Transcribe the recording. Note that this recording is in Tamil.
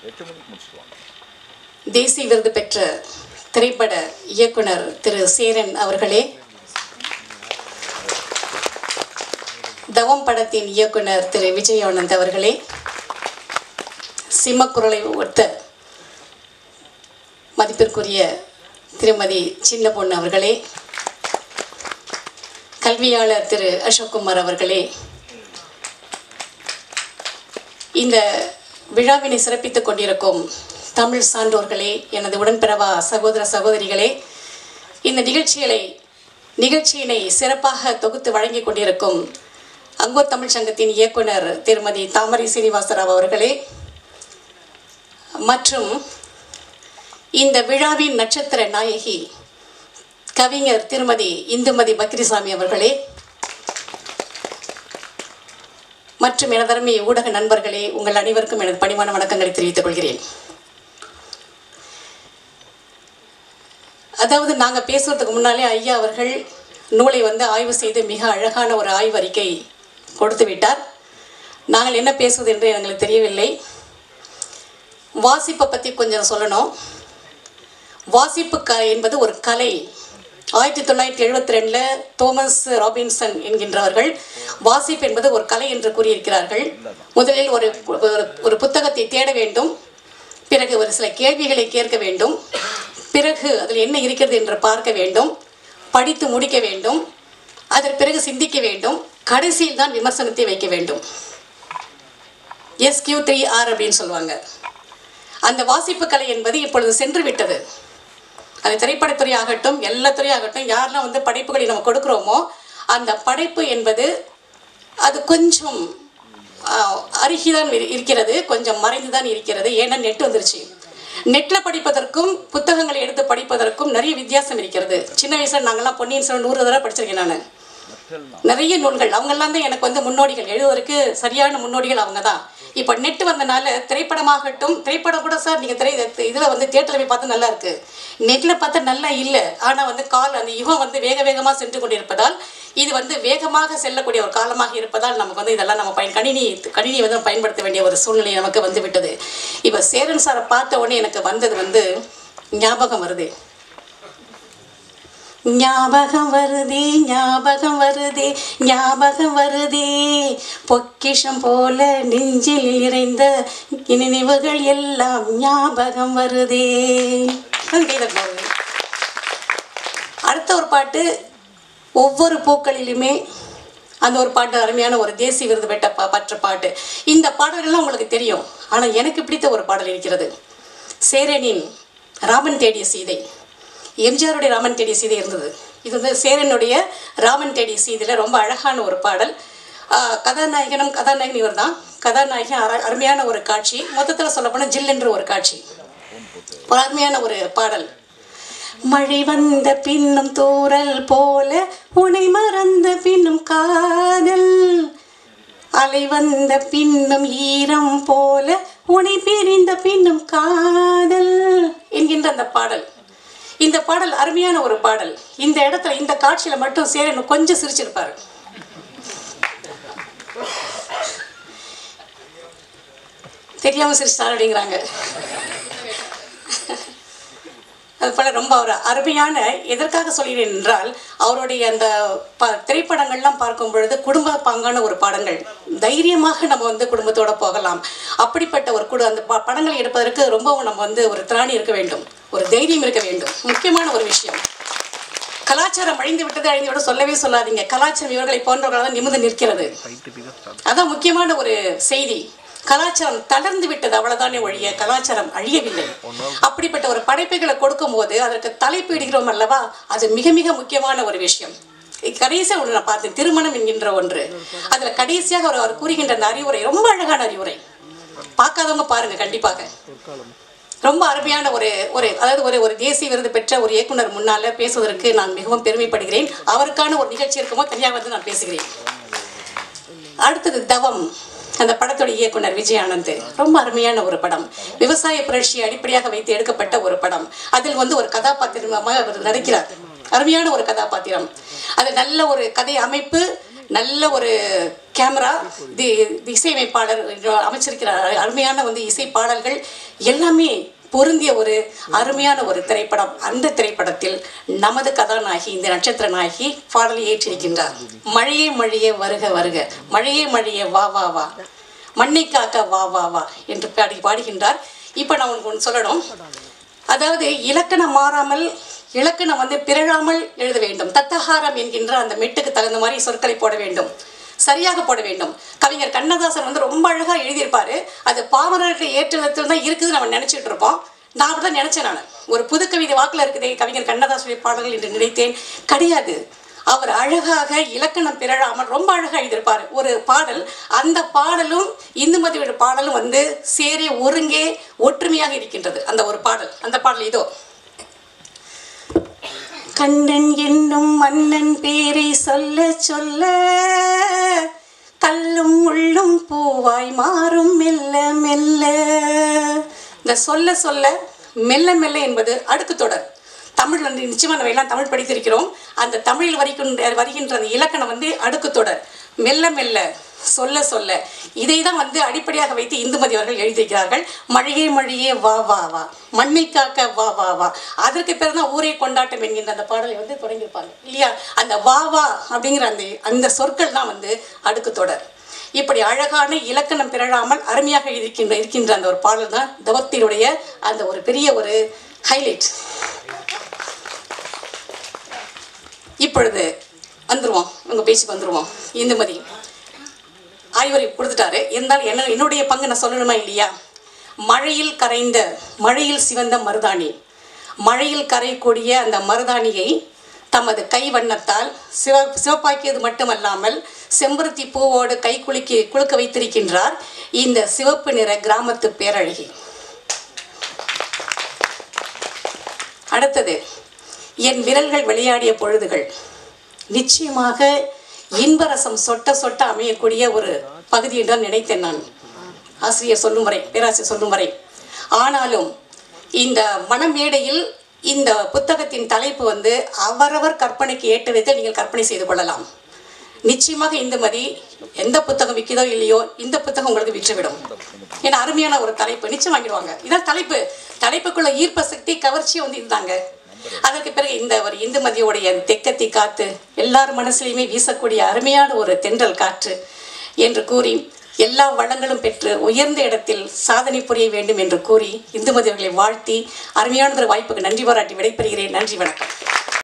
எட்டு மணிக்கு முடிச்சிடுவாங்க தேசிய விருது பெற்ற திரைப்பட இயக்குனர் திரு சேரன் அவர்களே தவம் படத்தின் இயக்குனர் திரு விஜய் ஆனந்த் அவர்களே சிம்மக்குரலை ஒத்த மதிப்பிற்குரிய திருமதி சின்ன பொண்ணு அவர்களே கல்வியாளர் திரு அசோக்குமார் அவர்களே இந்த விழாவினை சிறப்பித்துக் கொண்டிருக்கும் தமிழ் சான்றோர்களே எனது உடன்பிறவா சகோதர சகோதரிகளே இந்த நிகழ்ச்சிகளை நிகழ்ச்சியினை சிறப்பாக தொகுத்து வழங்கிக் கொண்டிருக்கும் அங்கோ தமிழ் சங்கத்தின் இயக்குனர் திருமதி தாமரை சீனிவாசராவ் அவர்களே மற்றும் இந்த விழாவின் நட்சத்திர நாயகி கவிஞர் திருமதி இந்துமதி பக்ரிசாமி அவர்களே மற்றும் எனதருமை ஊடக நண்பர்களே உங்கள் அனைவருக்கும் எனது பணிவான வணக்கங்களை தெரிவித்துக் கொள்கிறேன் அதாவது நாங்கள் பேசுறதுக்கு முன்னாலே ஐயா அவர்கள் நூலை வந்து ஆய்வு செய்து மிக அழகான ஒரு ஆய்வறிக்கை கொடுத்து விட்டார் நாங்கள் என்ன பேசுவது என்று எங்களுக்கு தெரியவில்லை வாசிப்பை பற்றி கொஞ்சம் சொல்லணும் வாசிப்பு க என்பது ஒரு கலை ஆயிரத்தி தொள்ளாயிரத்தி எழுபத்தி ரெண்டில் தோமஸ் ராபின்சன் என்கின்றவர்கள் வாசிப்பு என்பது ஒரு கலை என்று கூறியிருக்கிறார்கள் முதலில் ஒரு ஒரு- ஒரு புத்தகத்தை தேட வேண்டும் பிறகு ஒரு சில கேள்விகளை கேட்க வேண்டும் பிறகு அதில் என்ன இருக்கிறது என்று பார்க்க வேண்டும் படித்து முடிக்க வேண்டும் அதன் பிறகு சிந்திக்க வேண்டும் கடைசியில் தான் விமர்சனத்தை வைக்க வேண்டும் எஸ்கியூ த்ரீ ஆர் அப்படின்னு சொல்லுவாங்க அந்த வாசிப்பு கலை என்பது இப்பொழுது சென்று விட்டது அது திரைப்படத்துறை ஆகட்டும் எல்லா துறையாகட்டும் யாரெல்லாம் வந்து படைப்புகளை நம்ம கொடுக்குறோமோ அந்த படைப்பு என்பது அது கொஞ்சம் அருகிதான் இருக்கிறது கொஞ்சம் மறைந்து தான் இருக்கிறது ஏன்னா நெட் வந்துருச்சு நெட்டில் படிப்பதற்கும் புத்தகங்களை எடுத்து படிப்பதற்கும் நிறைய வித்தியாசம் இருக்கிறது சின்ன வயசுல நாங்கள்லாம் பொன்னியின் செல்வன் நூறு தடவை படிச்சிருக்கேன் நான் நிறைய நூல்கள் அவங்கெல்லாம் தான் எனக்கு வந்து முன்னோடிகள் எழுதுவதற்கு சரியான முன்னோடிகள் அவங்க தான் இப்போ நெட் வந்தனால திரைப்படமாகட்டும் திரைப்படம் கூட சார் நீங்கள் திரை இதில் வந்து தேட்டரில் போய் பார்த்தா நல்லா இருக்கு நெட்டில் பார்த்தா நல்லா இல்லை ஆனால் வந்து கால் அந்த யுகம் வந்து வேக வேகமாக சென்று கொண்டிருப்பதால் இது வந்து வேகமாக செல்லக்கூடிய ஒரு காலமாக இருப்பதால் நமக்கு வந்து இதெல்லாம் நம்ம பயன் கணினி கணினி வந்து நம்ம பயன்படுத்த வேண்டிய ஒரு சூழ்நிலை நமக்கு வந்து விட்டது இப்போ சேரன் சாரை பார்த்த உடனே எனக்கு வந்தது வந்து ஞாபகம் வருது ஞாபகம் வருதே ஞாபகம் வருதே ஞாபகம் வருதே பொக்கிஷம் போல நெஞ்சில் நிறைந்த நினைவுகள் எல்லாம் ஞாபகம் வருதே அது கைதட்டணும் அவருக்கு. அடுத்த ஒரு பாட்டு ஒவ்வொரு பூக்களிலுமே அந்த ஒரு பாட்டு அருமையான ஒரு தேசிய விருது பெற்ற பா பற்ற பாட்டு இந்த பாடல்கள்லாம் உங்களுக்கு தெரியும் ஆனால் எனக்கு பிடித்த ஒரு பாடல் இருக்கிறது சேரனின் ராமன் தேடிய சீதை எம்ஜிஆருடைய ராமன் தேடிய சீதை இருந்தது இது வந்து சேரனுடைய ராமன் தேடிய சீதையில் ரொம்ப அழகான ஒரு பாடல் ஆஹ் கதாநாயகனும் கதாநாயகன் இவர் தான் கதாநாயகன் அர அருமையான ஒரு காட்சி மொத்தத்தில் சொல்லப்போனால் ஜில்லென்று ஒரு காட்சி ஒரு அருமையான ஒரு பாடல் மழை வந்த பின்னும் தூறல் போல உனை மறந்த பின்னும் காதல் அலை வந்த பின்னும் ஈரம் போல உனை பிரிந்த பின்னும் காதல் என்கின்ற அந்த பாடல் இந்த பாடல் அருமையான ஒரு பாடல் இந்த இடத்துல இந்த காட்சியில மட்டும் சேரன் கொஞ்சம் சிரிச்சிருப்பாரு தெரியாம சிரிச்சார் அப்படிங்கிறாங்க அது போல ரொம்ப ஒரு அருமையான எதற்காக சொல்கிறேன் என்றால் அவருடைய அந்த ப திரைப்படங்கள்லாம் பார்க்கும் பொழுது குடும்ப பாங்கான ஒரு படங்கள் தைரியமாக நம்ம வந்து குடும்பத்தோட போகலாம் அப்படிப்பட்ட ஒரு குடு அந்த ப- படங்களை எடுப்பதற்கு ரொம்பவும் நம்ம வந்து ஒரு திராணி இருக்க வேண்டும் ஒரு தைரியம் இருக்க வேண்டும் முக்கியமான ஒரு விஷயம் கலாச்சாரம் அழிந்து விட்டது அழிந்து விட சொல்லவே சொல்லாதீங்க கலாச்சாரம் இவர்களை போன்றவர்களால் தான் நிமிர்ந்து நிற்கிறது அதான் முக்கியமான ஒரு செய்தி கலாச்சாரம் தளர்ந்து விட்டது அவ்வளவுதானே ஒழிய கலாச்சாரம் அழியவில்லை அப்படிப்பட்ட ஒரு படைப்புகளை கொடுக்கும்போது அதற்கு தலைப்பு இடுகிறோம் அல்லவா அது மிக மிக முக்கியமான ஒரு விஷயம் கடைசியாக ஒன்று நான் பார்த்தேன் திருமணம் என்கின்ற ஒன்று அதுல கடைசியாக அவர் அவர் கூறுகின்ற அந்த அறிவுரை ரொம்ப அழகான அறிவுரை பார்க்காதவங்க பாருங்க கண்டிப்பாக ரொம்ப அருமையான ஒரு ஒரு அதாவது ஒரு ஒரு தேசிய விருது பெற்ற ஒரு இயக்குனர் முன்னால பேசுவதற்கு நான் மிகவும் பெருமைப்படுகிறேன் அவருக்கான ஒரு நிகழ்ச்சி இருக்கும்போது தனியாக வந்து நான் பேசுகிறேன் அடுத்தது தவம் அந்த படத்தோட இயக்குனர் விஜய் ஆனந்த் ரொம்ப அருமையான ஒரு படம் விவசாய புரட்சியை அடிப்படையாக வைத்து எடுக்கப்பட்ட ஒரு படம் அதில் வந்து ஒரு கதாபாத்திரமாக அவர் நடிக்கிறார் அருமையான ஒரு கதாபாத்திரம் அது நல்ல ஒரு கதை அமைப்பு நல்ல ஒரு கேமரா தி தி இசையமைப்பாளர் அமைச்சிருக்கிற அருமையான வந்து இசைப்பாடல்கள் எல்லாமே பொருந்திய ஒரு அருமையான ஒரு திரைப்படம் அந்த திரைப்படத்தில் நமது கதாநாயகி இந்த நட்சத்திர நாயகி பாடலை ஏற்றிருக்கின்றார் மழையே மழையே வருக வருக மழையே மழையே வா வா வா மண்ணை காக்க வா வா வா என்று பாடி பாடுகின்றார் இப்போ நான் உங்களுக்கு ஒன்று சொல்லணும் அதாவது இலக்கணம் மாறாமல் இலக்கணம் வந்து பிறழாமல் எழுத வேண்டும் தத்தஹாரம் என்கின்ற அந்த மெட்டுக்கு தகுந்த மாதிரி சொற்களை போட வேண்டும் சரியாக போட வேண்டும் கவிஞர் கண்ணதாசன் வந்து ரொம்ப அழகாக எழுதியிருப்பாரு அது பாமரருக்கு ஏற்றத்தில் தான் இருக்குதுன்னு நம்ம நினச்சிட்டு இருப்போம் நான் அப்படி தான் நினச்சேன் நான் ஒரு புது கவிதை வாக்கில் இருக்குதே கவிஞர் கண்ணதாசனுடைய பாடல்கள் என்று நினைத்தேன் கிடையாது அவர் அழகாக இலக்கணம் பிறழாமல் ரொம்ப அழகாக எழுதியிருப்பார் ஒரு பாடல் அந்த பாடலும் இந்துமதியோட பாடலும் வந்து சேரே ஒருங்கே ஒற்றுமையாக இருக்கின்றது அந்த ஒரு பாடல் அந்த பாடல் இதோ கண்ணன் என்னும் மன்னன் பேரை சொல்ல சொல்ல கல்லும் உள்ளும் பூவாய் மாறும் மெல்ல மெல்ல இந்த சொல்ல சொல்ல மெல்ல மெல்ல என்பது அடுக்கு தொடர் தமிழ் வந்து நிச்சயமாக நம்ம எல்லாம் தமிழ் படித்திருக்கிறோம் அந்த தமிழில் வரிக்கின்ற வருகின்ற அந்த இலக்கணம் வந்து அடுக்கு தொடர் மெல்ல மெல்ல சொல்ல சொல்ல இதை தான் வந்து அடிப்படையாக வைத்து இந்துமதி அவர்கள் எழுதியிருக்கிறார்கள் மழையே மழையே வா வா வா மண்ணை காக்க வா வா வா அதற்கு பிறகு தான் ஊரே கொண்டாட்டம் என்கின்ற அந்த பாடலை வந்து தொடங்கியிருப்பாங்க இல்லையா அந்த வா வா அப்படிங்கிற அந்த அந்த சொற்கள் தான் வந்து அடுக்கு தொடர் இப்படி அழகான இலக்கணம் பிறழாமல் அருமையாக இருக்கின்ற இருக்கின்ற அந்த ஒரு பாடல் தான் தவத்தினுடைய அந்த ஒரு பெரிய ஒரு ஹைலைட் இப்பொழுது வந்துருவோம் உங்க பேச்சுக்கு வந்துருவோம் இந்துமதி ஆய்வரை கொடுத்துட்டாரு இருந்தாலும் என்ன என்னுடைய பங்கு நான் சொல்லணுமா இல்லையா மழையில் கரைந்த மழையில் சிவந்த மருதாணி மழையில் கரையக்கூடிய அந்த மருதாணியை தமது கை வண்ணத்தால் சிவ சிவப்பாக்கியது மட்டுமல்லாமல் செம்பருத்தி பூவோடு கை குலுக்கி குலுக்க வைத்திருக்கின்றார் இந்த சிவப்பு நிற கிராமத்து பேரழகி அடுத்தது என் விரல்கள் விளையாடிய பொழுதுகள் நிச்சயமாக இன்பரசம் சொட்ட சொட்ட அமையக்கூடிய ஒரு பகுதி என்று தான் நினைத்தேன் நான் ஆசிரியர் சொல்லும் வரை பேராசிரியர் சொல்லும் வரை ஆனாலும் இந்த மனமேடையில் இந்த புத்தகத்தின் தலைப்பு வந்து அவரவர் கற்பனைக்கு ஏற்ற விதத்தில் நீங்கள் கற்பனை செய்து கொள்ளலாம் நிச்சயமாக இந்துமதி எந்த புத்தகம் விற்கிதோ இல்லையோ இந்த புத்தகம் உங்களுக்கு விற்றுவிடும் ஏன்னா அருமையான ஒரு தலைப்பு நிச்சயம் வாங்கிடுவாங்க இதான் தலைப்பு தலைப்புக்குள்ள ஈர்ப்பு சக்தி கவர்ச்சியும் வந்து இதுதாங்க அதற்கு பிறகு இந்த ஒரு இந்துமதியோடைய தெக்கத்தி காத்து எல்லார் மனசுலையுமே வீசக்கூடிய அருமையான ஒரு தென்றல் காற்று என்று கூறி எல்லா வளங்களும் பெற்று உயர்ந்த இடத்தில் சாதனை புரிய வேண்டும் என்று கூறி இந்துமதி அவர்களை வாழ்த்தி அருமையான ஒரு வாய்ப்புக்கு நன்றி பாராட்டி விடைபெறுகிறேன் நன்றி வணக்கம்